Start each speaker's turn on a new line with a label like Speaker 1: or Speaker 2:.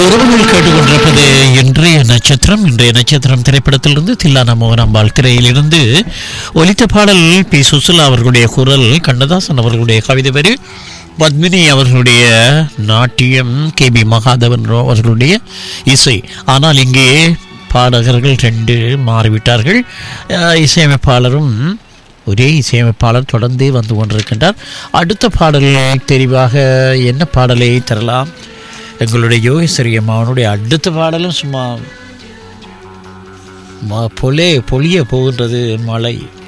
Speaker 1: உறவுகள் கேட்டுக்கொண்டிருப்பது இன்றைய நட்சத்திரம் இன்றைய நட்சத்திரம் திரைப்படத்திலிருந்து தில்லான மோகனாம்பாள் திரையிலிருந்து ஒலித்த பாடல் பி சுசிலா அவர்களுடைய குரல் கண்ணதாசன் அவர்களுடைய கவிதை வரி பத்மினி அவர்களுடைய நாட்டியம் கே பி மகாதவன் அவர்களுடைய இசை ஆனால் இங்கே பாடகர்கள் ரெண்டு மாறிவிட்டார்கள் அஹ், இசையமைப்பாளரும் ஒரே இசையமைப்பாளர் தொடர்ந்தே வந்து கொண்டிருக்கின்றார் அடுத்த பாடல் தெரிவாக என்ன பாடலை தரலாம் எங்களுடைய யோகேஸ்வரி அம்மாவனுடைய அடுத்த பாடலும் சும்மா ம- பொலே பொழிய போகின்றது மழை